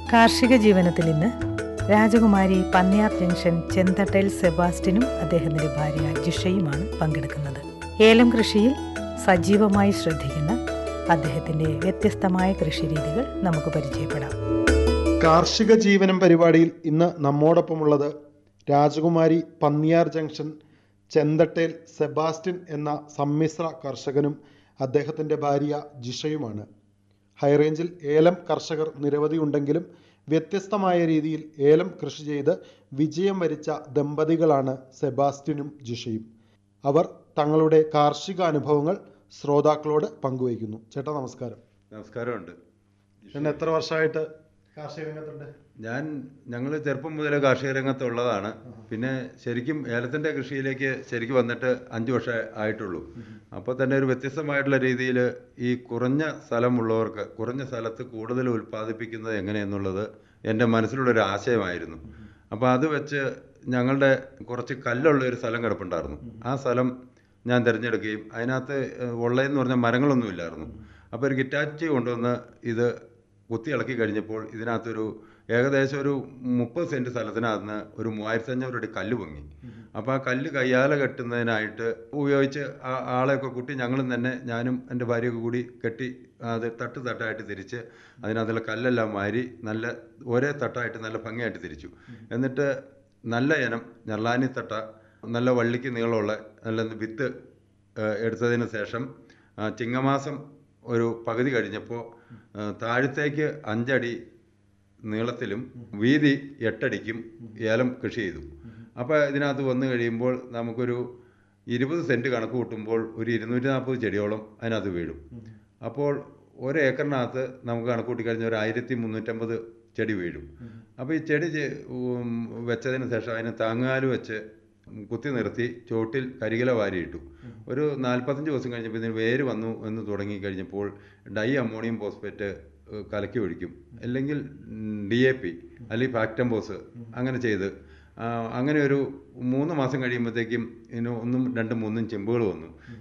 കാർഷിക ജീവനത്തിൽ ഇന്ന് രാജകുമാരി പന്നിയാർ ജംഗ്ഷൻ ചെന്തട്ടയിൽ സെബാസ്റ്റിനും അദ്ദേഹത്തിന്റെ ഭാര്യ ജിഷയുമാണ് പങ്കെടുക്കുന്നത് ഏലം കൃഷിയിൽ സജീവമായി ശ്രദ്ധിക്കുന്ന അദ്ദേഹത്തിന്റെ വ്യത്യസ്തമായ കൃഷിരീതികൾ നമുക്ക് പരിചയപ്പെടാം കാർഷിക ജീവനം പരിപാടിയിൽ ഇന്ന് നമ്മോടൊപ്പമുള്ളത് രാജകുമാരി പന്നിയാർ ജംഗ്ഷൻ ചെന്തട്ടേൽ സെബാസ്റ്റ്യൻ എന്ന സമ്മിശ്ര കർഷകനും അദ്ദേഹത്തിൻ്റെ ഭാര്യ ജിഷയുമാണ് ഹൈറേഞ്ചിൽ ഏലം കർഷകർ നിരവധിയുണ്ടെങ്കിലും വ്യത്യസ്തമായ രീതിയിൽ ഏലം കൃഷി ചെയ്ത് വിജയം വരിച്ച ദമ്പതികളാണ് സെബാസ്റ്റ്യനും ജിഷയും അവർ തങ്ങളുടെ കാർഷിക അനുഭവങ്ങൾ ശ്രോതാക്കളോട് പങ്കുവയ്ക്കുന്നു ചേട്ടാ നമസ്കാരം നമസ്കാരമുണ്ട് ചേട്ടൻ എത്ര വർഷമായിട്ട് കാർഷിക രംഗത്തുണ്ട് ഞാൻ ഞങ്ങൾ ചെറുപ്പം മുതലേ കാർഷിക രംഗത്തുള്ളതാണ് പിന്നെ ശരിക്കും ഏലത്തിൻ്റെ കൃഷിയിലേക്ക് ശരിക്കും വന്നിട്ട് അഞ്ച് വർഷം ആയിട്ടുള്ളൂ അപ്പോൾ തന്നെ ഒരു വ്യത്യസ്തമായിട്ടുള്ള രീതിയിൽ ഈ കുറഞ്ഞ സ്ഥലമുള്ളവർക്ക് കുറഞ്ഞ സ്ഥലത്ത് കൂടുതൽ ഉൽപ്പാദിപ്പിക്കുന്നത് എങ്ങനെയെന്നുള്ളത് എൻ്റെ മനസ്സിലുള്ളൊരു ആശയമായിരുന്നു അപ്പോൾ അത് വെച്ച് ഞങ്ങളുടെ കുറച്ച് കല്ലുള്ള ഒരു സ്ഥലം കിടപ്പുണ്ടായിരുന്നു ആ സ്ഥലം ഞാൻ തിരഞ്ഞെടുക്കുകയും അതിനകത്ത് ഉള്ളതെന്ന് പറഞ്ഞാൽ മരങ്ങളൊന്നും ഇല്ലായിരുന്നു അപ്പോൾ ഒരു ഗിറ്റാച്ചി കൊണ്ടുവന്ന് ഇത് കുത്തി ഇളക്കി കഴിഞ്ഞപ്പോൾ ഇതിനകത്തൊരു ഏകദേശം ഒരു മുപ്പത് സെൻറ്റ് സ്ഥലത്തിനകത്ത് ഒരു മൂവായിരത്തി അഞ്ഞൂറ് അടി കല്ല് പൊങ്ങി അപ്പോൾ ആ കല്ല് കയ്യാല കെട്ടുന്നതിനായിട്ട് ഉപയോഗിച്ച് ആ ആളെയൊക്കെ കൂട്ടി ഞങ്ങളും തന്നെ ഞാനും എൻ്റെ ഭാര്യയൊക്കെ കൂടി കെട്ടി അത് തട്ട് തട്ടായിട്ട് തിരിച്ച് അതിനകത്തുള്ള കല്ലെല്ലാം മാരി നല്ല ഒരേ തട്ടായിട്ട് നല്ല ഭംഗിയായിട്ട് തിരിച്ചു എന്നിട്ട് നല്ല ഇനം ഞെള്ളാനി തട്ട നല്ല വള്ളിക്ക് നീളമുള്ള നല്ല വിത്ത് ഏഹ്, എടുത്തതിന് ശേഷം ആ, ചിങ്ങമാസം ഒരു പകുതി കഴിഞ്ഞപ്പോൾ താഴത്തേക്ക് അഞ്ചടി നീളത്തിലും വീതി എട്ടടിക്കും ഏലം കൃഷി ചെയ്തു അപ്പോൾ ഇതിനകത്ത് വന്നു കഴിയുമ്പോൾ നമുക്കൊരു ഇരുപത് സെൻറ്റ് കണക്ക് കൂട്ടുമ്പോൾ ഒരു ഇരുന്നൂറ്റി നാൽപ്പത് ചെടിയോളം അതിനകത്ത് വീഴും അപ്പോൾ ഒരു ഏക്കറിനകത്ത് നമുക്ക് കണക്ക് കൂട്ടിക്കഴിഞ്ഞാൽ ഒരു ആയിരത്തി മുന്നൂറ്റമ്പത് ചെടി വീഴും അപ്പോൾ ഈ ചെടി ചെ- ഉം, വെച്ചതിന് ശേഷം അതിന് താങ്ങുകാല് വെച്ച് കുത്തി നിർത്തി ചോട്ടിൽ കരികില വാരിയിട്ടു ഒരു നാൽപ്പത്തഞ്ച് ദിവസം കഴിഞ്ഞപ്പോൾ ഇതിന് വേര് വന്നു എന്ന് തുടങ്ങി കഴിഞ്ഞപ്പോൾ ഡൈ അമോണിയം ഫോസ്ഫേറ്റ് ഏഹ്, കലക്കി ഒഴിക്കും അല്ലെങ്കിൽ ഡി എ പി അല്ലെങ്കിൽ ഫാക്ടംബോസ് അങ്ങനെ ചെയ്ത് ആ, അങ്ങനെ ഒരു മൂന്ന് മാസം കഴിയുമ്പോഴത്തേക്കും ഇതിന് ഒന്നും രണ്ടും മൂന്നും ചെമ്പുകൾ വന്നു